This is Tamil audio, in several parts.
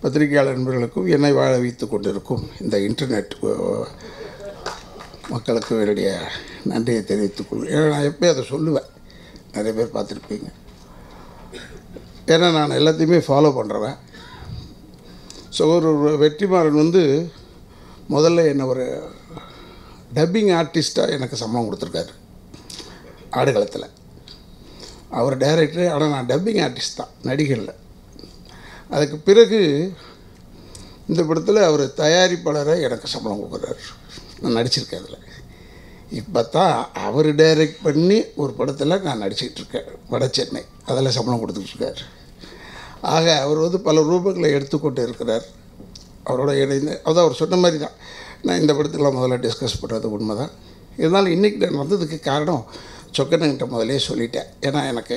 பத்திரிகையாளர் நண்பர்களுக்கும் என்னை வாழ வைத்து கொண்டிருக்கும் இந்த இன்டர்நெட் அஹ், மக்களுக்கு என்னுடைய நன்றியை தெரிவித்துக் கொள்வேன் ஏன்னா நான் எப்பயும் அதை சொல்லுவேன் நிறைய பேர் பார்த்துருப்பீங்க ஏன்னா நான் எல்லாத்தையுமே ஃபாலோ பண்ணுறவன் ஸோ ஒரு ஒரு வெற்றிமாறன் வந்து முதல்ல என்னை ஒரு டப்பிங் ஆர்டிஸ்ட்டாக எனக்கு சம்பளம் கொடுத்துருக்காரு ஆடுகளத்தில் அவர் டைரக்டர் ஆனால் நான் டப்பிங் ஆர்டிஸ்ட் தான் நடிகரில் அதுக்கு பிறகு இந்த படத்தில் அவர் தயாரிப்பாளரை எனக்கு சம்பளம் கொடுக்குறாரு நான் நடிச்சிருக்கேன் அதில் இப்போ தான் அவர் டைரக்ட் பண்ணி ஒரு படத்தில் நான் நடிச்சிக்கிட்டு இருக்கேன் வட சென்னை அதில் சம்பளம் கொடுத்துட்ருக்காரு ஆக அவர் வந்து பல ரூபங்களை எடுத்துக்கொண்டு இருக்கிறார் அவரோட இணைந்து அதான் அவர் சொன்ன மாதிரி தான் நான் இந்த படத்தில் முதல்ல டிஸ்கஸ் பண்ணுறது உண்மை தான் இருந்தாலும் இன்றைக்கி நான் வந்ததுக்கு காரணம் சொக்கனங்கிட்ட முதலே சொல்லிட்டேன் ஏன்னா எனக்கு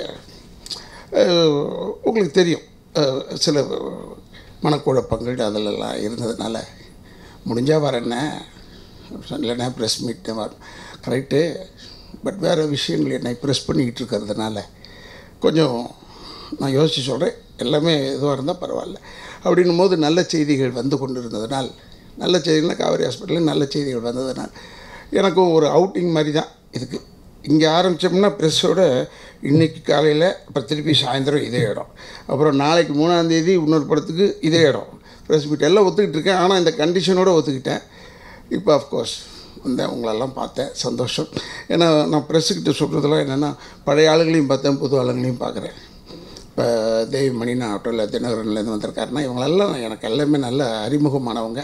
அஹ், உங்களுக்கு தெரியும் அஹ், சில மனக்குழப்பங்கள் அதிலெல்லாம் இருந்ததுனால முடிஞ்சால் வரேன்னே இல்லைன்னா ப்ரெஸ் மீட் கரெக்டு பட் வேறு விஷயங்கள் என்னை ப்ரெஸ் பண்ணிக்கிட்டு இருக்கிறதுனால கொஞ்சம் நான் யோசித்து சொல்கிறேன் எல்லாமே எதுவாக இருந்தால் பரவாயில்ல அப்படின்னும் போது நல்ல செய்திகள் வந்து கொண்டு இருந்ததுனால் நல்ல செய்திகள்னா காவேரி ஹாஸ்பிட்டலில் நல்ல செய்திகள் வந்ததுனால் எனக்கும் ஒரு அவுட்டிங் மாதிரி தான் இதுக்கு இங்கே ஆரம்பித்தோம்னா ப்ரெஸ்ஸோட இன்றைக்கி காலையில் அப்புறம் திருப்பி சாயந்தரம் இதே இடம் அப்புறம் நாளைக்கு மூணாந்தேதி இன்னொரு படத்துக்கு இதே இடம் ப்ரெஸ் மீட் எல்லாம் ஒத்துக்கிட்டு இருக்கேன் ஆனால் இந்த கண்டிஷனோடு ஒத்துக்கிட்டேன் இப்போ அஃப்கோர்ஸ் வந்தேன் உங்களெல்லாம் பார்த்தேன் சந்தோஷம் ஏன்னா நான் ப்ரெஸ்ஸுக்கிட்ட சொல்கிறதெல்லாம் என்னென்னா பழைய ஆளுங்களையும் பார்த்தேன் புது ஆளுங்களையும் பார்க்குறேன் இப்போ தெய்வமணி நான் ஆகட்டும் இல்லை தினகரன்லேருந்து வந்திருக்காருன்னா இவங்களெல்லாம் எனக்கு எல்லாமே நல்ல அறிமுகமானவங்க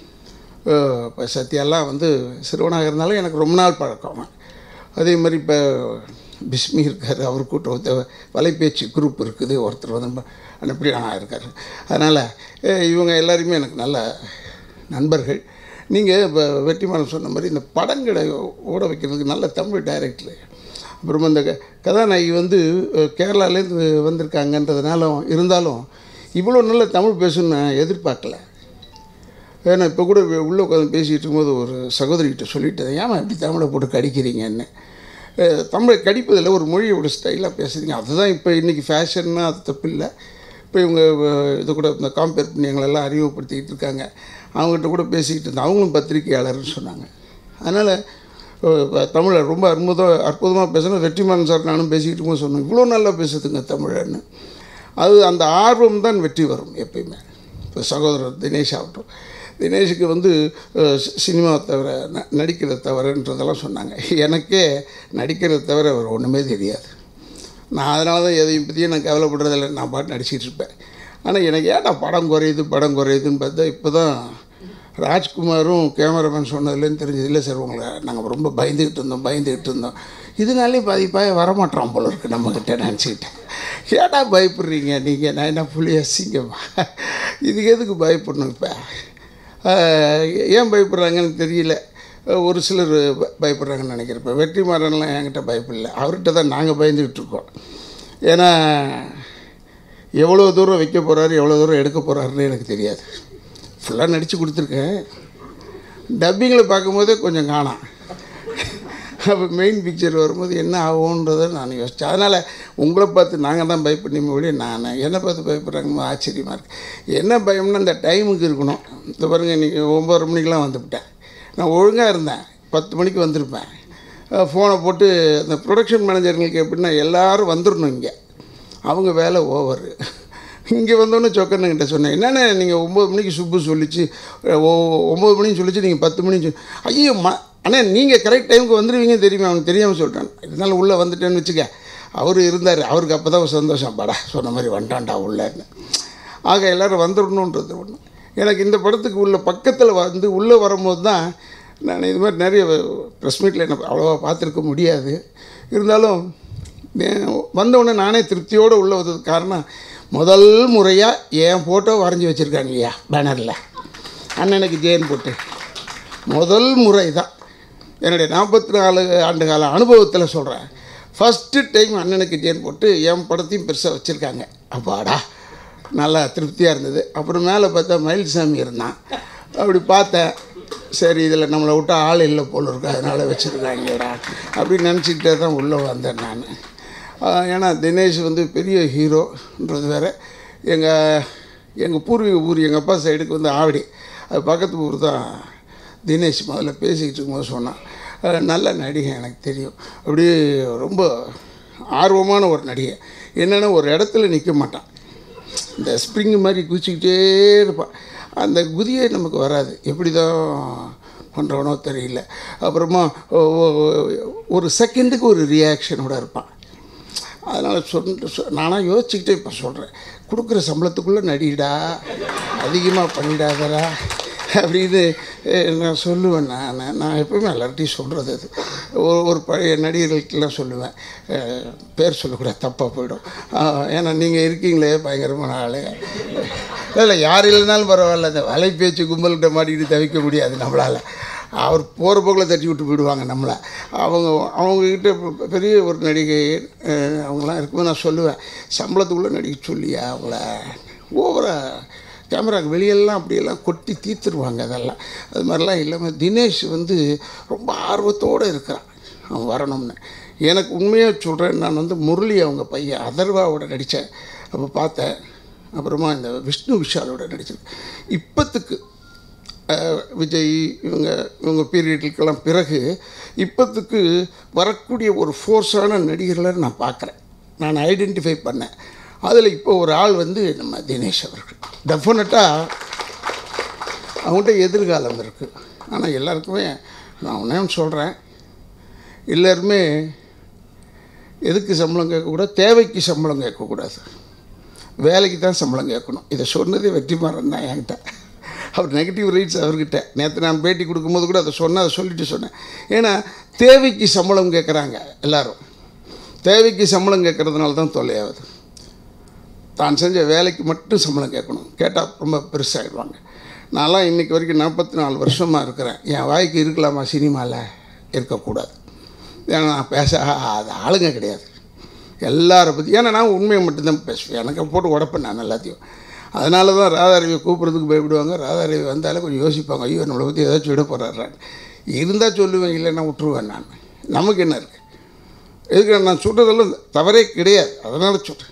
இப்போ சத்யாலாம் வந்து சிறுவனாக இருந்தாலும் எனக்கு ரொம்ப நாள் பழக்கம் அவன். அதே மாதிரி இப்போ பிஸ்மி இருக்கார் அவர் கூட்டம் வலைபேச்சு குரூப் இருக்குது ஒருத்தர் வந்து அனுப்பி நான் இருக்கார் அதனால் இவங்க எல்லாருமே எனக்கு நல்ல நண்பர்கள் நீங்கள் இப்போ வெற்றிமாறன் சொன்ன மாதிரி இந்த படங்களை ஓட வைக்கிறதுக்கு நல்ல தமிழ் டைரக்டர் அப்புறம் இந்த க- கதாநாயகி வந்து அஹ், கேரளாலேருந்து வந்திருக்காங்கன்றதுனாலும் இருந்தாலும் இவ்வளோ நல்ல தமிழ் பேசணும்னு நான் எதிர்பார்க்கல ஏன்னா இப்போ கூட உள்ளே உட்காந்து பேசிகிட்டு இருக்கும்போது ஒரு சகோதரிகிட்ட சொல்லிட்டேன் ஏமா இப்படி தமிழை போட்டு கடிக்கிறீங்கன்னு அஹ், தமிழை கடிப்பதில் ஒரு மொழியோட ஸ்டைலாக பேசுகிறீங்க அதுதான் இப்போ இன்றைக்கி ஃபேஷன்னா அது தப்பு இல்லை இப்போ இவங்க அஹ், இது கூட இந்த காம்பேர் பண்ணி எங்களெல்லாம் அறிமுகப்படுத்திக்கிட்டு இருக்காங்க அவங்ககிட்ட கூட பேசிக்கிட்டு இருந்தேன் அவங்களும் பத்திரிகையாளர்னு சொன்னாங்க அதனால் தமிழை ரொம்ப அற்புதம் அற்புதமாக பேசணும் வெற்றிமாறன் சார் நானும் பேசிக்கிட்டு இருக்கும்போது சொன்னோம் இவ்வளோ நல்லா பேசுதுங்க தமிழன்னு அது அந்த ஆர்வம் தான் வெற்றி வரும் எப்பயுமே இப்போ சகோதரர் தினேஷ் ஆகட்டும் தினேஷுக்கு வந்து அஹ், சி- சினிமாவை தவிர ந நடிக்கிறத தவிரன்றதெல்லாம் சொன்னாங்க எனக்கே நடிக்கிறத தவிர அவர் ஒன்றுமே தெரியாது நான் அதனால தான் எதையும் பற்றியும் நான் கவலைப்படுறதில்ல நான் பாட்டு நடிச்சிட்டு இருப்பேன் ஆனால் எனக்கு ஏன்டா படம் குறையுது படம் குறையுதுன்னு பார்த்தா இப்போ தான் ராஜ்குமாரும் கேமராமேன் சொன்னதுலேருந்து தெரிஞ்சது இல்லை சார் உங்களை நாங்கள் ரொம்ப பயந்துக்கிட்டு இருந்தோம் பயந்துக்கிட்டு இருந்தோம் இதனாலே பாதிப்பாக வரமாட்டோம் போல இருக்கு நம்மக்கிட்ட நினச்சிக்கிட்டேன் ஏடா பயப்படுறீங்க நீங்கள் நான் என்ன புள்ளி அசிங்கமா இதுக்கு எதுக்கு பயப்படணும் இப்போ ஏன் பயப்படுறாங்கன்னு தெரியல அஹ் ஒரு சிலர் ப- பயப்படுறாங்கன்னு நினைக்கிறேன் இப்போ வெற்றிமாறன்லாம் என்கிட்ட பயப்படல அவர்கிட்ட தான் நாங்கள் பயந்துக்கிட்டு இருக்கோம் ஏன்னா எவ்வளோ தூரம் வைக்க போகிறாரு எவ்வளோ தூரம் எடுக்க போகிறாருன்னு எனக்கு தெரியாது ஃபுல்லாக நடித்து கொடுத்துருக்கேன் டப்பிங்கில் பார்க்கும்போதே கொஞ்சம் காணாம் அப்போ மெயின் பிக்சர் வரும்போது என்ன ஆகுன்றதை நான் யோசித்தேன் அதனால் உங்களை பார்த்து நாங்கள் தான் பயப்படணுமே ஒழிய நான் என்னை பார்த்து பயப்படுறாங்க ஆச்சரியமாக இருக்குது என்ன பயம்னா இந்த டைமுக்கு இருக்கணும் இந்த பாருங்கள் நீங்கள் ஒம்பது மணிக்கெலாம் வந்துவிட்டேன் நான் ஒழுங்காக இருந்தேன் பத்து மணிக்கு வந்திருப்பேன் ஃபோனை போட்டு இந்த ப்ரொடக்ஷன் மேனேஜருங்களுக்கு எப்படின்னா எல்லோரும் வந்துடணும் இங்கே அவங்க வேலை ஓவர் இங்கே வந்தோடனே சொக்கண்ணங்கிட்ட சொன்னேன் என்னென்ன நீங்கள் ஒம்பது மணிக்கு சுப்பு சொல்லிச்சு ஓ ஒம்பது மணிக்கு சொல்லிச்சு நீங்கள் பத்து மணிக்கு சொல் ஐயோ ம அண்ணே நீங்கள் கரெக்ட் டைமுக்கு வந்துடுவீங்க தெரியுமா அவனுக்கு தெரியாமல் சொல்லிட்டான் இருந்தாலும் உள்ளே வந்துட்டேன்னு வச்சுக்க அவர் இருந்தார் அவருக்கு அப்போ தான் சந்தோஷம் படா சொன்ன மாதிரி வந்துட்டான்டா உள்ளேன்னு ஆக எல்லோரும் வந்துடணுன்றது ஒன்று எனக்கு இந்த படத்துக்கு உள்ள பக்கத்தில் வந்து உள்ளே வரும்போது தான் நான் இது மாதிரி நிறைய ப்ரெஸ் மீட்டில் என்ன அவ்வளோவா பார்த்துருக்க முடியாது இருந்தாலும் வந்தவுடனே நானே திருப்தியோடு உள்ள வந்ததுக்கு காரணம் முதல் முறையாக என் ஃபோட்டோ வரைஞ்சி வச்சுருக்காங்க இல்லையா பேனரில் அண்ணனுக்கு ஜெயன் போட்டு முதல் முறை தான் என்னுடைய நாற்பத்தி நாலு ஆண்டு கால அனுபவத்தில் சொல்கிறேன் ஃபஸ்ட்டு டைம் அண்ணனுக்கு ஜெயன் போட்டு என் படத்தையும் பெருசாக வச்சுருக்காங்க அப்பாடா நல்லா திருப்தியாக இருந்தது அப்புறம் மேலே பார்த்தா மயில்சாமி இருந்தான் அப்படி பார்த்தேன் சரி இதில் நம்மளை விட்டா ஆள் இல்லை போல இருக்கு அதனால் வச்சுருக்காங்கடா அப்படின்னு நினச்சிக்கிட்டே தான் உள்ளே வந்தேன் நான் ஏன்னா தினேஷ் வந்து பெரிய ஹீரோன்றது வேறு எங்கள் எங்கள் பூர்வீக ஊர் எங்கள் அப்பா சைடுக்கு வந்து ஆவடி அது பக்கத்து ஊர் தான் தினேஷ் முதல்ல பேசிக்கிட்டு இருக்கும்போது சொன்னான் அஹ் நல்ல நடிகை எனக்கு தெரியும் அப்படியே ரொம்ப ஆர்வமான ஒரு நடிகை என்னென்னா ஒரு இடத்துல நிற்க மாட்டான் இந்த ஸ்ப்ரிங் மாதிரி குதிச்சுக்கிட்டே இருப்பான் அந்த குதியே நமக்கு வராது எப்படி தான் பண்ணுறவனோ தெரியல அப்புறமா ஒ- ஒ- ஒரு செகண்டுக்கு ஒரு ரியாக்ஷனோட இருப்பான் அதனால் சொன்ன சொ- நானாக யோசிச்சுக்கிட்டே இப்போ சொல்கிறேன் கொடுக்குற சம்பளத்துக்குள்ளே நடிடா அதிகமாக பண்ணிடாதடா அப்படின்னு அஹ், நான் சொல்லுவேன் நான் நான் எப்பவுமே எல்லார்ட்டையும் சொல்கிறது அது ஒரு ஒரு பழைய நடிகர்களுக்கெல்லாம் சொல்லுவேன் அஹ், பேர் சொல்லக்கூடாது தப்பாக போயிடும் ஆஹ், ஏன்னா நீங்கள் இருக்கீங்களே பயங்கரமான ஆள் இல்லை யார் இல்லைனாலும் பரவாயில்ல இந்த வலை பேச்சு கும்பல்கிட்ட மாட்டிக்கிட்டு தவிக்க முடியாது நம்மளால் அவர் போகிற போக்கில் தட்டி விட்டு போயிடுவாங்க நம்மளை அவங்க அவங்கக்கிட்ட பெ- பெரிய ஒரு நடிகை அஹ், அவங்களாம் இருக்கும்போது நான் சொல்லுவேன் சம்பளத்துக்குள்ளே நடிக்க சொல்லியா அவங்கள ஓவராக கேமராக்கு வெளியெல்லாம் அப்படியெல்லாம் கொட்டி தீர்த்துருவாங்க அதெல்லாம் அது மாதிரிலாம் இல்லாமல் தினேஷ் வந்து ரொம்ப ஆர்வத்தோடு இருக்கிறான் அவன் வரணும்னு எனக்கு உண்மையாக சொல்கிறேன் நான் வந்து முரளி அவங்க பையன் அதர்வாவோட நடித்தேன் அப்போ பார்த்தேன் அப்புறமா இந்த விஷ்ணு விஷாலோட நடித்தது இப்போத்துக்கு அஹ், விஜய் இவங்க இவங்க பீரியடுக்கெல்லாம் பிறகு இப்போத்துக்கு வரக்கூடிய ஒரு ஃபோர்ஸான நடிகர்களை நான் பார்க்குறேன் நான் ஐடென்டிஃபை பண்ணேன் அதில் இப்போ ஒரு ஆள் வந்து நம்ம தினேஷ் அவர்கள் டெஃபினட்டாக அவங்கள்ட்ட எதிர்காலம் இருக்குது ஆனால் எல்லாருக்குமே நான் ஒன்றே சொல்கிறேன் எல்லாருமே எதுக்கு சம்பளம் கேட்கக்கூடாது தேவைக்கு சம்பளம் கேட்கக்கூடாது வேலைக்கு தான் சம்பளம் கேட்கணும் இதை சொன்னதே வெற்றிமாறன் தான் என்கிட்ட அவர் நெகட்டிவ் ரைட்ஸ் அவர்கிட்ட நேற்று நான் பேட்டி கொடுக்கும்போது கூட அதை சொன்னேன் அதை சொல்லிட்டு சொன்னேன் ஏன்னா தேவைக்கு சம்பளம் கேட்குறாங்க எல்லாரும் தேவைக்கு சம்பளம் கேட்குறதுனால தான் தொல்லையாகுது தான் செஞ்ச வேலைக்கு மட்டும் சம்பளம் கேட்கணும் கேட்டால் ரொம்ப பெருசாகிடுவாங்க நான்லாம் இன்றைக்கி வரைக்கும் நாற்பத்தி நாலு வருஷமாக இருக்கிறேன் என் வாய்க்கு இருக்கலாமா சினிமாவில் இருக்கக்கூடாது ஏன்னா நான் பேச அது ஆளுங்க கிடையாது எல்லாரை பற்றி ஏன்னா நான் உண்மையை மட்டும்தான் பேசுவேன் எனக்கு போட்டு உடப்பேன் நான் எல்லாத்தையும் அதனால தான் ராதாரவியை கூப்பிட்றதுக்கு பயப்படுவாங்க ராதாரவி வந்தாலே கொஞ்சம் யோசிப்பாங்க ஐயோ நம்மளை பற்றி ஏதாச்சும் விட போகிறாரான்னு இருந்தால் சொல்லுவேன் இல்லைன்னா விட்டுருவேன் நான் நமக்கு என்ன இருக்குது எதுக்கு நான் சொல்கிறதெல்லாம் தவறே கிடையாது அதனால சொல்கிறேன்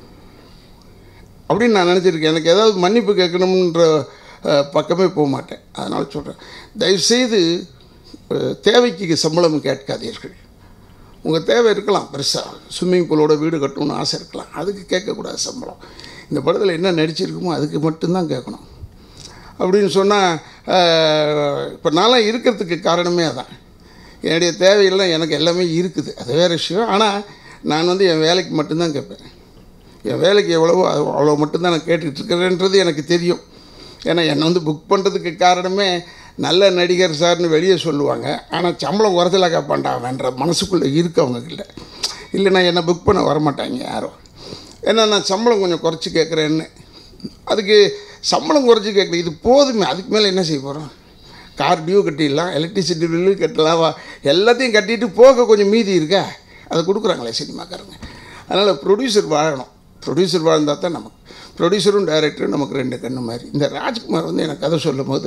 அப்படின்னு நான் நினச்சிருக்கேன் எனக்கு ஏதாவது மன்னிப்பு கேட்கணுன்ற அஹ், பக்கமே போக மாட்டேன் அதனால் சொல்கிறேன் தயவுசெய்து அஹ், தேவைக்கு சம்பளம் கேட்காதீர்கள் உங்கள் தேவை இருக்கலாம் பெருசாக ஸ்விம்மிங் பூலோட வீடு கட்டணும்னு ஆசை இருக்கலாம் அதுக்கு கேட்கக்கூடாது சம்பளம் இந்த படத்தில் என்ன நடிச்சிருக்குமோ அதுக்கு மட்டும்தான் கேட்கணும் அப்படின்னு சொன்னால் இப்போ நான்லாம் இருக்கிறதுக்கு காரணமே அதான் என்னுடைய தேவையெல்லாம் எனக்கு எல்லாமே இருக்குது அது வேறு விஷயம் ஆனால் நான் வந்து என் வேலைக்கு மட்டும்தான் கேட்பேன் என் வேலைக்கு எவ்வளவோ அது அவ்வளோ மட்டும்தான் நான் கேட்டுட்டு இருக்கிறேன்றது எனக்கு தெரியும் ஏன்னா என்னை வந்து புக் பண்ணுறதுக்கு காரணமே நல்ல நடிகர் சார்னு வெளியே சொல்லுவாங்க ஆனால் சம்பளம் குறைச்சல கேட்பான்டா அவன்ற மனசுக்குள்ளே இருக்கு அவங்கக்கிட்ட இல்லைன்னா என்னை புக் பண்ண வரமாட்டாங்க யாரும் ஏன்னா நான் சம்பளம் கொஞ்சம் குறைச்சி கேட்குறேன்னு அதுக்கு சம்பளம் குறைச்சி கேட்கல இது போதுமே அதுக்கு மேலே என்ன செய்ய போகிறோம் கார் டியூ கட்டிடலாம் எலக்ட்ரிசிட்டி பில்லு கட்டலாம் வா எல்லாத்தையும் கட்டிட்டு போக கொஞ்சம் மீதி இருக்கா அதை கொடுக்குறாங்களே சினிமாக்காரங்க அதனால் ப்ரொடியூசர் வாழணும் ப்ரொடியூசர் வாழ்ந்தால் தான் நமக்கு ப்ரொடியூசரும் டைரக்டரும் நமக்கு ரெண்டு கண்ணு மாதிரி இந்த ராஜ்குமார் வந்து எனக்கு கதை சொல்லும் போது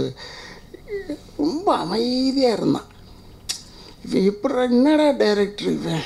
ரொம்ப அமைதியாக இருந்தான் இவன் இப்படி என்னடா டைரக்டர் இவன்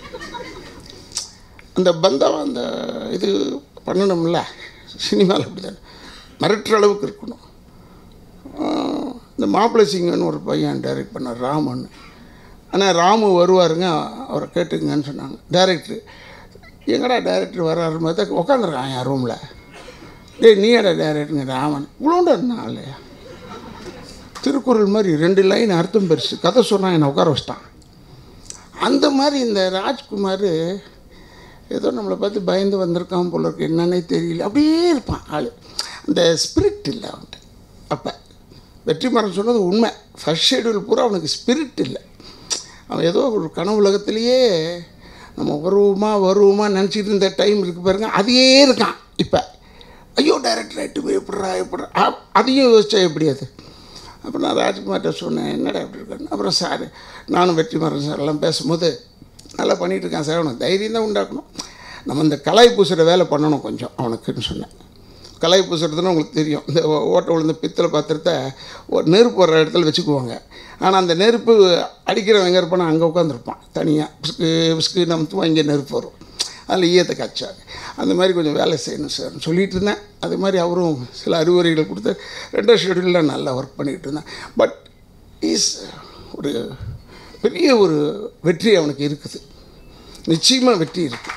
அந்த பந்தம் அந்த இது பண்ணணும்ல சினிமாவில் அப்படி தானே மிரட்டுற அளவுக்கு இருக்கணும் ஆஹ் இந்த மாப்பிள்ளை சிங்கன்னு ஒரு பையன் டைரக்ட் பண்ணார் ராமன் ஆனால் ராமு வருவாருங்க அவரை கேட்டுங்கன்னு சொன்னாங்க டைரக்டர் எங்கடா டைரக்டர் வர்றாரு மாதிரி தான் உட்காந்துருக்கான் என் ரூமில் டேய் நீடா டைரக்டருங்க ராமன் இவ்வளோண்டா இருந்தான் இல்லையா திருக்குறள் மாதிரி ரெண்டு லைன் அர்த்தம் பெருசு கதை சொன்னான் என்னை உட்கார வச்சிட்டான் அந்த மாதிரி இந்த ராஜ்குமார் ஏதோ நம்மளை பார்த்து பயந்து வந்திருக்கான் போல இருக்கு என்னன்னே தெரியல அப்படியே இருப்பான் ஆள் அந்த ஸ்பிரிட் இல்லை அவன்கிட்ட அப்போ வெற்றிமாறன் சொன்னது உண்மை ஃபர்ஸ்ட் ஷெடியூல் பூரா அவனுக்கு ஸ்பிரிட் இல்லை அவன் ஏதோ ஒரு கனவு உலகத்திலேயே நம்ம வருவோமா வருவோமா நினச்சிட்டு இருந்த டைம் இருக்கு பாருங்க அதையே இருக்கான் இப்போ ஐயோ டைரக்டர் ஆகிட்டு போய் எப்படிறா எப்படிறா அ- அதையும் யோசிச்சா எப்படி அது அப்புறம் நான் ராஜ்குமார்கிட்ட சொன்னேன் என்னடா இப்படி இருக்கான்னு அப்புறம் சார் நானும் வெற்றிமாறன் சார் எல்லாம் பேசும்போது நல்லா பண்ணிகிட்டு இருக்கான் சார் அவனுக்கு தைரியம் தான் உண்டாக்கணும் நம்ம இந்த கலாய் பூசுகிற வேலை பண்ணணும் கொஞ்சம் அவனுக்குன்னு சொன்னேன் கலாய் பூசுறதுன்னு உங்களுக்கு தெரியும் இந்த ஓ- ஓட்டை விழுந்த பித்தளை பாத்திரத்தை ஒரு நெருப்பு வர்ற இடத்துல வச்சுக்குவாங்க ஆனால் அந்த நெருப்பு அடிக்கிறவன் எங்கே இருப்பானா அங்கே உட்காந்துருப்பான் தனியாக பிஸ்கு பிஸ்கு நமத்துவான் இங்கே நெருப்பு வரும் அதில் ஈயத்தை காய்ச்சாங்க அந்த மாதிரி கொஞ்சம் வேலை செய்யணும் சார் சொல்லிட்டு இருந்தேன் அது மாதிரி அவரும் சில அறிவுரைகள் கொடுத்து ரெண்டாவது ஷெடியூலில் நல்லா ஒர்க் பண்ணிகிட்டு இருந்தேன் பட் இஸ் ஒரு பெரிய ஒரு வெற்றி அவனுக்கு இருக்குது நிச்சயமாக வெற்றி இருக்குது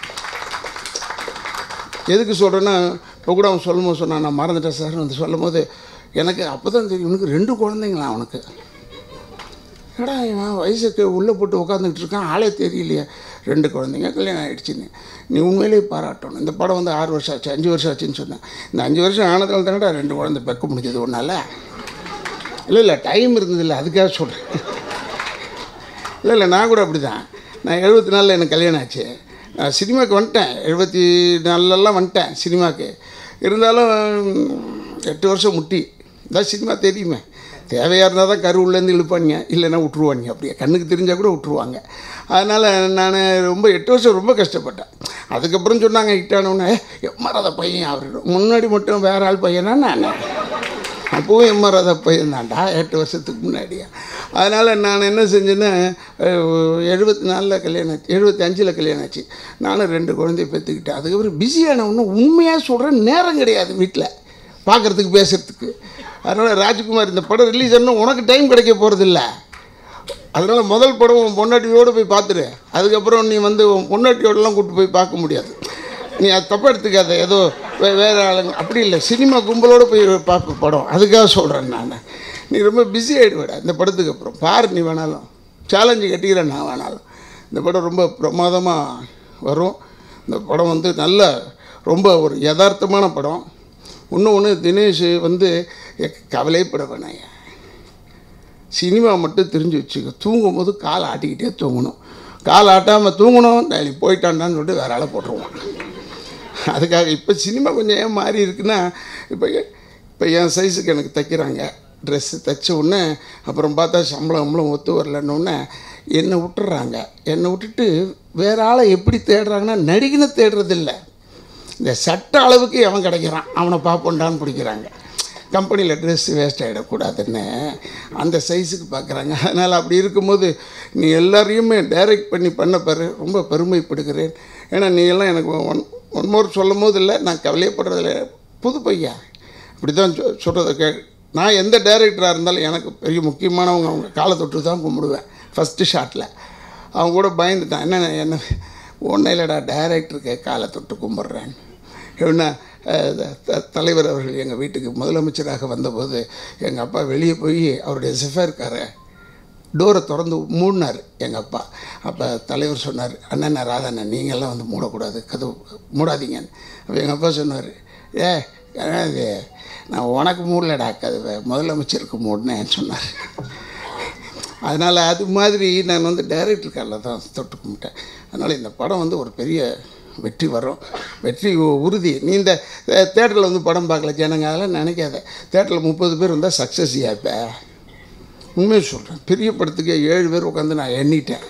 எதுக்கு சொல்கிறேன்னா இப்போ கூட அவன் சொல்லும் போது சொன்னான் நான் மறந்துட்டேன் சார் வந்து சொல்லும் போது எனக்கு அப்போ தான் தெரியும் இவனுக்கு ரெண்டு குழந்தைங்களா அவனுக்கு ஏடா இவன் வயசுக்கு உள்ளே போட்டு உட்காந்துக்கிட்டு இருக்கான் ஆளே தெரியலையே ரெண்டு குழந்தைங்க கல்யாணம் ஆகிடுச்சின்னு நீ உண்மையிலேயே பாராட்டணும் இந்த படம் வந்து ஆறு வருஷம் ஆச்சு அஞ்சு வருஷம் ஆச்சுன்னு சொன்னேன் இந்த அஞ்சு வருஷம் ஆனதால் தானடா ரெண்டு குழந்தை பெக்க முடிஞ்சது ஒன்றால் இல்லை இல்லை டைம் இருந்ததில்ல அதுக்காக சொல்கிறேன் இல்லை இல்லை நான் கூட அப்படி தான் நான் எழுபத்தி நாலில் எனக்கு கல்யாணம் ஆச்சு நான் சினிமாவுக்கு வந்துட்டேன் எழுபத்தி நாலுலலாம் வந்துட்டேன் சினிமாவுக்கு இருந்தாலும் எட்டு வருஷம் முட்டி இதான் சினிமா தெரியுமே தேவையாக இருந்தால் தான் கரு உள்ளேருந்து இழுப்பாங்க இல்லைன்னா விட்ருவாங்க அப்படியே கண்ணுக்கு தெரிஞ்சால் கூட விட்ருவாங்க அதனால் நான் ரொம்ப எட்டு வருஷம் ரொம்ப கஷ்டப்பட்டேன் அதுக்கப்புறம் சொன்னாங்க ஹிட்டானவுடனே எம்மாராத பையன் அவர் முன்னாடி மட்டும் வேற ஆள் பையனா நான் அப்போவும் எம்ஆர்ஆத பையன்தான்டா எட்டு வருஷத்துக்கு முன்னாடியே அதனால் நான் என்ன செஞ்சேன்னா எழுபத்தி நாலில் கல்யாணம் ஆச்சு எழுபத்தி அஞ்சில் கல்யாணம் ஆச்சு நானும் ரெண்டு குழந்தைய பெற்றுக்கிட்டேன் அதுக்கப்புறம் பிஸியான ஒன்றும் உண்மையாக சொல்கிறேன் நேரம் கிடையாது வீட்டில் பார்க்குறதுக்கு பேசுகிறதுக்கு அதனால் ராஜ்குமார் இந்த படம் ரிலீஸ் ஆனால் உனக்கு டைம் கிடைக்க போகிறதில்ல அதனால் முதல் படம் உன் பொண்டாட்டியோடு போய் பார்த்துரு அதுக்கப்புறம் நீ வந்து உன் பொண்டாட்டியோடலாம் கூப்பிட்டு போய் பார்க்க முடியாது நீ அது தப்பாக எடுத்துக்காத ஏதோ வே வேறு ஆளுங்க அப்படி இல்லை சினிமா கும்பலோடு போய் பார்ப்ப படம் அதுக்காக சொல்கிறேன் நான் நீ ரொம்ப பிஸி ஆகிடுவேடா இந்த படத்துக்கு அப்புறம் பாரு நீ வேணாலும் சேலஞ்சு கட்டிக்கிறேன் நான் வேணாலும் இந்த படம் ரொம்ப பிரமாதமாக வரும் இந்த படம் வந்து நல்ல ரொம்ப ஒரு யதார்த்தமான படம் இன்னும் ஒன்று தினேஷ் வந்து கவலைப்பட வேணாம் சினிமா மட்டும் தெரிஞ்சு வச்சுக்க தூங்கும் போது கால் ஆட்டிக்கிட்டே தூங்கணும் கால் ஆட்டாமல் தூங்கணும் டெய்லி போயிட்டான்டான்னு சொல்லிட்டு வேற ஆளை போட்டுருவான் அதுக்காக இப்போ சினிமா கொஞ்சம் ஏன் மாறி இருக்குன்னா இப்போ இப்போ என் சைஸுக்கு எனக்கு தைக்கிறாங்க ட்ரெஸ்ஸு தைச்ச உடனே அப்புறம் பார்த்தா சம்பளம் சம்பளம் ஒத்து வரலன்னொடனே என்னை விட்டுறாங்க என்னை விட்டுட்டு வேற ஆளை எப்படி தேடுறாங்கன்னா நடிகனை தேடுறதில்ல இந்த சட்ட அளவுக்கு எவன் கிடைக்கிறான் அவனை பார்ப்போண்டான்னு பிடிக்கிறாங்க கம்பெனியில் ட்ரெஸ் வேஸ்ட் ஆகிடக்கூடாதுன்னு அந்த சைஸுக்கு பார்க்குறாங்க அதனால் அப்படி இருக்கும்போது நீ எல்லாரையுமே டைரக்ட் பண்ணி பண்ண பாரு ரொம்ப பெருமைப்படுகிறேன் ஏன்னா நீ எல்லாம் எனக்கு ஒன் ஒன் மோர் சொல்லும் போது இல்லை நான் கவலையப்படுறதில்ல புது பையன் இப்படி தான் சொ சொல்கிறத கே நான் எந்த டைரக்டராக இருந்தாலும் எனக்கு பெரிய முக்கியமானவங்க அவங்க காலை தொட்டு தான் கும்பிடுவேன் ஃபஸ்ட்டு ஷாட்டில் அவங்க கூட பயந்துட்டான் என்ன என்ன ஒன்றும் இல்லைடா டைரக்டருக்கு காலை தொட்டு கும்பிட்றேன் என்ன தலைவர் அவர்கள் எங்கள் வீட்டுக்கு முதலமைச்சராக வந்தபோது எங்கள் அப்பா வெளியே போய் அவருடைய ஜெஃபர் காரை டோரை திறந்து மூடினார் எங்கள் அப்பா அப்போ தலைவர் சொன்னார் அண்ணன் ராதாண்ணன் நீங்கள்லாம் வந்து மூடக்கூடாது கதவு மூடாதீங்கன்னு அப்போ எங்கள் அப்பா சொன்னார் ஏ இது நான் உனக்கு மூடலடா கதவை முதலமைச்சருக்கு மூடினேன்னு சொன்னார் அதனால் அது மாதிரி நான் வந்து டைரக்டர் காலில் தான் தொட்டு கும்பிட்டேன் அதனால் இந்த படம் வந்து ஒரு பெரிய வெற்றி வரும் வெற்றி உறுதி நீ இந்த தேட்டரில் வந்து படம் பார்க்கல ஜனங்க அதெல்லாம் நினைக்காத தேட்டரில் முப்பது பேர் வந்தால் சக்ஸஸ் இப்போ உண்மையை சொல்கிறேன் பெரிய படத்துக்கு ஏழு பேர் உட்காந்து நான் எண்ணிட்டேன்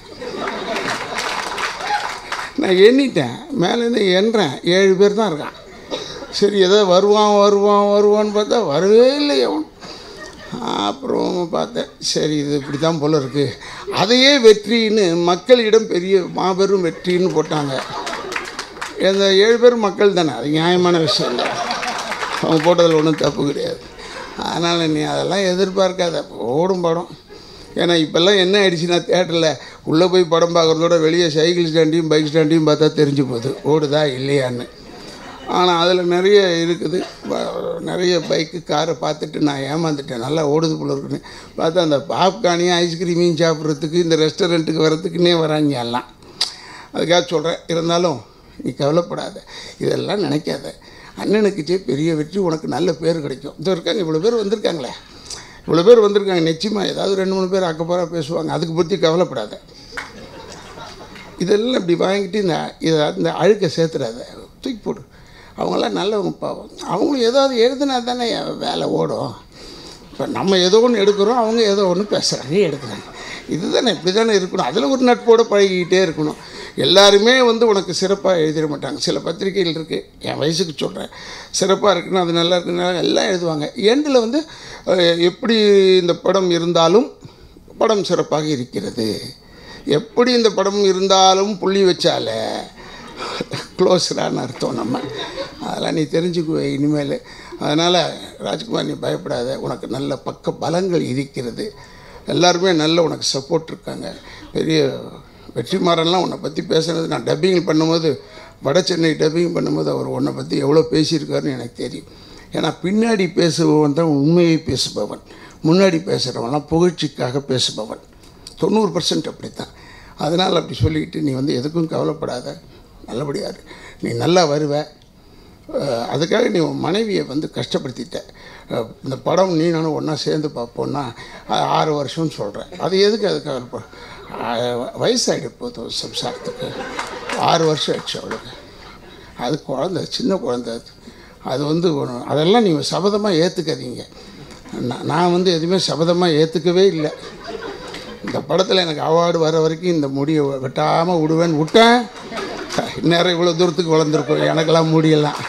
நான் எண்ணிட்டேன் மேலேருந்து எண்ணுறேன் ஏழு பேர் தான் இருக்கான் சரி ஏதோ வருவான் வருவான் வருவான்னு பார்த்தா வரவே இல்லை அவன் அப்புறம் பார்த்தேன் சரி இது இப்படி தான் போல இருக்குது அதையே வெற்றின்னு மக்களிடம் பெரிய மாபெரும் வெற்றின்னு போட்டாங்க இந்த ஏழு பேர் மக்கள் தானே அது நியாயமான விஷயம் இல்லை அவங்க போட்டதில் ஒன்றும் தப்பு கிடையாது அதனால் நீ அதெல்லாம் எதிர்பார்க்காத ஓடும் படம் ஏன்னா இப்போல்லாம் என்ன ஆயிடுச்சுன்னா தேட்டரில் உள்ளே போய் படம் பார்க்குறதோட வெளியே சைக்கிள் ஸ்டாண்டையும் பைக் ஸ்டாண்டையும் பார்த்தா தெரிஞ்சு போகுது ஓடுதா இல்லையான்னு ஆனால் அதில் நிறைய இருக்குது நிறைய பைக்கு காரை பார்த்துட்டு நான் ஏமாந்துட்டேன் நல்லா ஓடுது போல இருக்குன்னு பார்த்தா அந்த பாப்கார்னையும் ஐஸ்கிரீமையும் சாப்பிட்றதுக்கு இந்த ரெஸ்டாரண்ட்டுக்கு வர்றதுக்குன்னே வராங்க எல்லாம் அதுக்காக சொல்கிறேன் இருந்தாலும் நீ கவலைப்படாத இதெல்லாம் நினைக்காத அண்ணனுக்குச்சே பெரிய வெற்றி உனக்கு நல்ல பேர் கிடைக்கும் இதோ இருக்காங்க இவ்வளோ பேர் வந்திருக்காங்களே இவ்வளோ பேர் வந்திருக்காங்க நிச்சயமாக ஏதாவது ரெண்டு மூணு பேர் அக்கப்புறம் பேசுவாங்க அதுக்கு பற்றி கவலைப்படாத இதெல்லாம் இப்படி வாங்கிட்டு இந்த இதை இந்த அழுக்கை சேர்த்துடாத தூக்கி போடு அவங்களாம் நல்லவங்க பாவம் அவங்களும் ஏதாவது எழுதுனா தானே வேலை ஓடும் இப்போ நம்ம ஏதோ ஒன்று எடுக்கிறோம் அவங்க ஏதோ ஒன்று பேசுகிறாங்க எடுக்கிறாங்க இதுதானே இப்படி தானே இருக்கணும் அதில் ஒரு நட்போடு பழகிக்கிட்டே இருக்கணும் எல்லாருமே வந்து உனக்கு சிறப்பாக எழுதிட மாட்டாங்க சில பத்திரிகைகள் இருக்குது என் வயசுக்கு சொல்கிறேன் சிறப்பாக இருக்குன்னு அது நல்லா இருக்குன்னு எல்லாம் எழுதுவாங்க எண்டில் வந்து எப்படி இந்த படம் இருந்தாலும் படம் சிறப்பாக இருக்கிறது எப்படி இந்த படம் இருந்தாலும் புள்ளி வச்சால க்ளோஸ்டான்னு அர்த்தம் நம்ம அதெல்லாம் நீ தெரிஞ்சுக்குவ இனிமேல் அதனால் ராஜ்குமார் நீ பயப்படாத உனக்கு நல்ல பக்க பலங்கள் இருக்கிறது எல்லாருமே நல்ல உனக்கு சப்போர்ட் இருக்காங்க பெரிய வெற்றிமாறன்லாம் உன்னை பற்றி பேசுனது நான் டப்பிங் பண்ணும்போது வட சென்னை டப்பிங் பண்ணும்போது அவர் உன்னை பற்றி எவ்வளோ பேசியிருக்காருன்னு எனக்கு தெரியும் ஏன்னா பின்னாடி பேசுபவன் தான் உண்மையை பேசுபவன் முன்னாடி பேசுகிறவன்லாம் புகழ்ச்சிக்காக பேசுபவன் தொண்ணூறு பர்சன்ட் அப்படி தான் அதனால் அப்படி சொல்லிக்கிட்டு நீ வந்து எதுக்கும் கவலைப்படாத நல்லபடியாக இரு. நீ நல்லா வருவ அஹ் அதுக்காக நீ உன் மனைவியை வந்து கஷ்டப்படுத்திட்ட அஹ் இந்த படம் நீ நானும் ஒன்றா சேர்ந்து பார்ப்போன்னா அது ஆறு வருஷம்னு சொல்கிறேன் அது எதுக்கு அதுக்காக இப்போ வயசாகிடு போதும் சம்சாரத்துக்கு ஆறு வருஷம் ஆச்சு அவளுக்கு அது குழந்த சின்ன குழந்தை அது அது வந்து ஒண்ணு- அதெல்லாம் நீங்கள் சபதமாக ஏற்றுக்காதீங்க நான் நான் வந்து எதுவுமே சபதமாக ஏற்றுக்கவே இல்லை இந்த படத்தில் எனக்கு அவார்டு வர வரைக்கும் இந்த முடியை வெட்டாமல் விடுவேன்னு விட்டேன் இந்நேரம் இவ்வளோ தூரத்துக்கு வளர்ந்துருக்கும் எனக்கெல்லாம் முடியெல்லாம்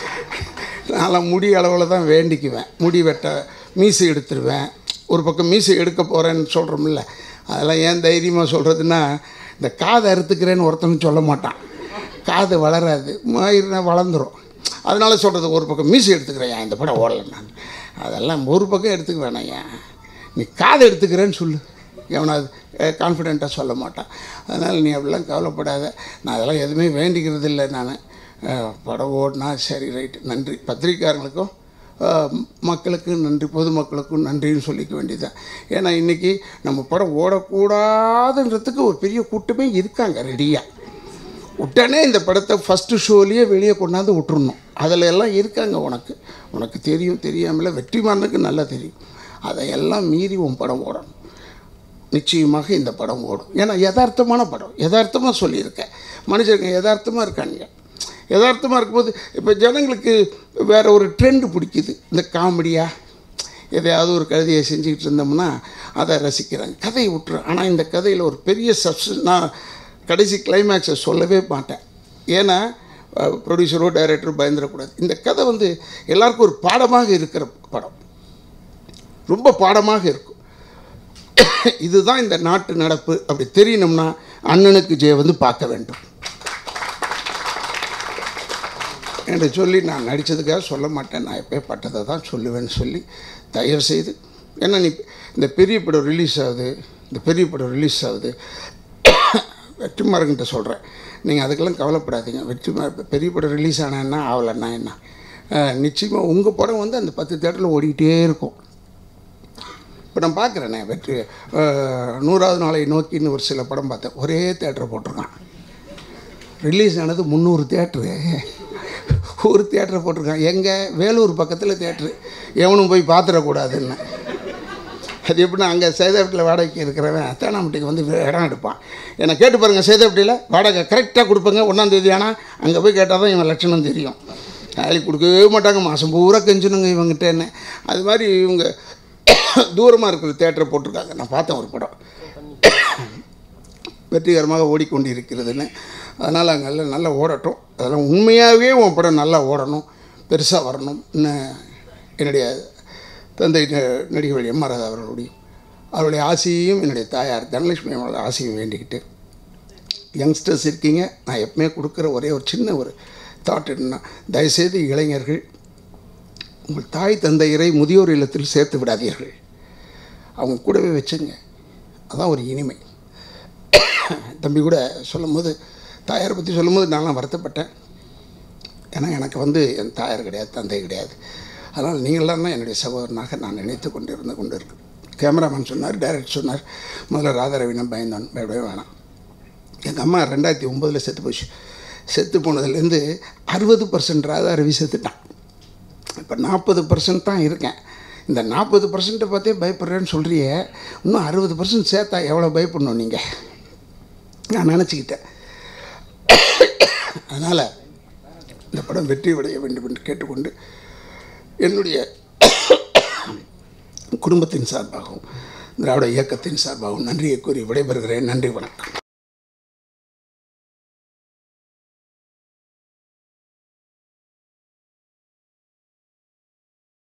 நான்லாம் முடி அளவில் தான் வேண்டிக்குவேன் முடி வெட்ட மீசை எடுத்துருவேன் ஒரு பக்கம் மீசை எடுக்க போகிறேன்னு சொல்கிறோம்ல அதெல்லாம் ஏன் தைரியமாக சொல்கிறதுன்னா இந்த காதை அறுத்துக்கிறேன்னு ஒருத்தனும் சொல்ல மாட்டான் காது வளராது மயிர்னா வளர்ந்துரும் அதனால சொல்கிறது ஒரு பக்கம் மீசை எடுத்துக்கிறேன் ஏன் இந்த படம் ஓடலை நான் அதெல்லாம் ஒரு பக்கம் எடுத்துக்க வேணாம் ஏன் நீ காதை எடுத்துக்கிறேன்னு சொல்லு எவனாவது கான்ஃபிடெண்ட்டாக சொல்ல மாட்டான் அதனால் நீ அப்படிலாம் கவலைப்படாத நான் அதெல்லாம் எதுவுமே வேண்டிக்கிறது இல்லை நான் படம் ஓடினா சரி ரைட் நன்றி பத்திரிக்காரங்களுக்கும் அஹ், மக்களுக்கும் நன்றி பொதுமக்களுக்கும் நன்றின்னு சொல்லிக்க வேண்டியதுதான் ஏன்னா இன்றைக்கி நம்ம படம் ஓடக்கூடாதுன்றதுக்கு ஒரு பெரிய கூட்டமே இருக்காங்க ரெடியாக உடனே இந்த படத்தை ஃபஸ்ட்டு ஷோலேயே வெளியே கொண்டாந்து விட்டுறணும் அதில் எல்லாம் இருக்காங்க உனக்கு உனக்கு தெரியும் தெரியாமல் வெற்றிமாறனுக்கு நல்லா தெரியும் அதையெல்லாம் மீறி உன் படம் ஓடணும் நிச்சயமாக இந்த படம் ஓடும் ஏன்னா யதார்த்தமான படம் யதார்த்தமாக சொல்லியிருக்கேன் மனுஷங்க யதார்த்தமாக இருக்காங்க யதார்த்தமாக இருக்கும்போது இப்போ ஜனங்களுக்கு வேற ஒரு ட்ரெண்டு பிடிக்குது இந்த காமெடியாக எதையாவது ஒரு கதையை செஞ்சுக்கிட்டு இருந்தோம்னா அதை ரசிக்கிறாங்க கதையை விட்டுரும் ஆனால் இந்த கதையில் ஒரு பெரிய சப்ஸ் நான் கடைசி கிளைமேக்ஸை சொல்லவே மாட்டேன் ஏன்னா ப்ரொடியூசரோ டைரக்டரோ பயந்துடக்கூடாது இந்த கதை வந்து எல்லாருக்கும் ஒரு பாடமாக இருக்கிற படம் ரொம்ப பாடமாக இருக்கும் இதுதான் இந்த நாட்டு நடப்பு அப்படி தெரியணும்னா அண்ணனுக்கு ஜெய வந்து பார்க்க வேண்டும் என்று சொல்லி நான் நடித்ததுக்காக சொல்ல மாட்டேன் நான் எப்போ பட்டதை தான் சொல்லுவேன்னு சொல்லி தயவு செய்து ஏன்னா நீ இந்த பெரிய படம் ரிலீஸ் ஆகுது இந்த பெரிய படம் ரிலீஸ் ஆகுது வெற்றிமாறன்கிட்ட சொல்கிறேன் நீங்கள் அதுக்கெல்லாம் கவலைப்படாதீங்க வெற்றிமாற பெரிய படம் ரிலீஸ் ஆனா ஆகலைன்னா என்ன நிச்சயமாக உங்கள் படம் வந்து அந்த பத்து தேட்டரில் ஓடிக்கிட்டே இருக்கும் இப்போ நான் பார்க்குறேனே வெற்றி அஹ், நூறாவது நாளை நோக்கின்னு ஒரு சில படம் பார்த்தேன் ஒரே தேட்டர் போட்டிருக்கான் ரிலீஸ் ஆனது முந்நூறு தேட்ரு ஒரு தேட்டரை போட்டிருக்கான் எங்கே வேலூர் பக்கத்தில் தேட்ரு எவனும் போய் பார்த்துடக்கூடாதுன்னு அது எப்படின்னா அங்கே சேதாப்பட்டியில் வாடகைக்கு இருக்கிறவன் தேனாம்பட்டிக்கு வந்து இடம் எடுப்பான் என்னை கேட்டு பாருங்கள் சேதாப்பட்டியில் வாடகை கரெக்டாக கொடுப்பாங்க ஒன்றாந்தேதி ஆனால் அங்கே போய் கேட்டால் தான் இவன் லட்சணம் தெரியும் நாளைக்கு கொடுக்கவே மாட்டாங்க மாதம் பூரா கெஞ்சணுங்க இவங்ககிட்ட என்ன அது மாதிரி இவங்க தூரமாக இருக்கிற தேட்டரை போட்டிருக்காங்க நான் பார்த்தேன் ஒரு படம் வெற்றிகரமாக ஓடிக்கொண்டிருக்கிறதுன்னு அதனால் அங்கே எல்லாம் நல்லா ஓடட்டும் அதெல்லாம் உண்மையாகவே உன் படம் நல்லா ஓடணும் பெருசாக வரணும்னு என்னுடைய தந்தை ந- நடிகர் எம் ஆர் ராதா அவர்களுடைய அவருடைய ஆசையையும் என்னுடைய தாயார் தனலட்சுமி அவரோட ஆசையும் வேண்டிக்கிட்டு யங்ஸ்டர்ஸ் இருக்கீங்க நான் எப்பவுமே கொடுக்குற ஒரே ஒரு சின்ன ஒரு தாட் என்னன்னா தயவுசெய்து இளைஞர்கள் உங்கள் தாய் தந்தையரை முதியோர் இல்லத்தில் சேர்த்து விடாதீர்கள் அவங்க கூடவே வச்சுங்க அதான் ஒரு இனிமை தம்பி கூட சொல்லும்போது தாயாரை பற்றி சொல்லும்போது நான்லாம் வருத்தப்பட்டேன் ஏன்னா எனக்கு வந்து என் தாயார் கிடையாது தந்தை கிடையாது அதனால் நீங்களாம் தான் என்னுடைய சகோதரனாக நான் நினைத்து கொண்டு இருந்து கொண்டு இருக்கு கேமராமேன் சொன்னார் டைரக்டர் சொன்னார் முதல்ல ராதாரவினம் பயந்தான் பயப்படவே வேணாம் எங்கள் அம்மா ரெண்டாயிரத்தி ஒம்போதில் செத்து போச்சு செத்து போனதுலேருந்து அறுபது பர்சன்ட் ராதா ரவி செத்துட்டான் இப்போ நாற்பது பர்சன்ட் தான் இருக்கேன் இந்த நாற்பது பர்சன்ட்டை பார்த்தே பயப்படுறேன்னு சொல்கிறியே இன்னும் அறுபது பர்சன்ட் சேர்த்தா எவ்வளோ பயப்படணும் நீங்கள் நான் நினச்சிக்கிட்டேன் அதனால் இந்த படம் வெற்றி அடைய வேண்டும் என்று கேட்டுக்கொண்டு என்னுடைய குடும்பத்தின் சார்பாகவும் திராவிட இயக்கத்தின் சார்பாகவும் நன்றியை கூறி விடைபெறுகிறேன் நன்றி வணக்கம்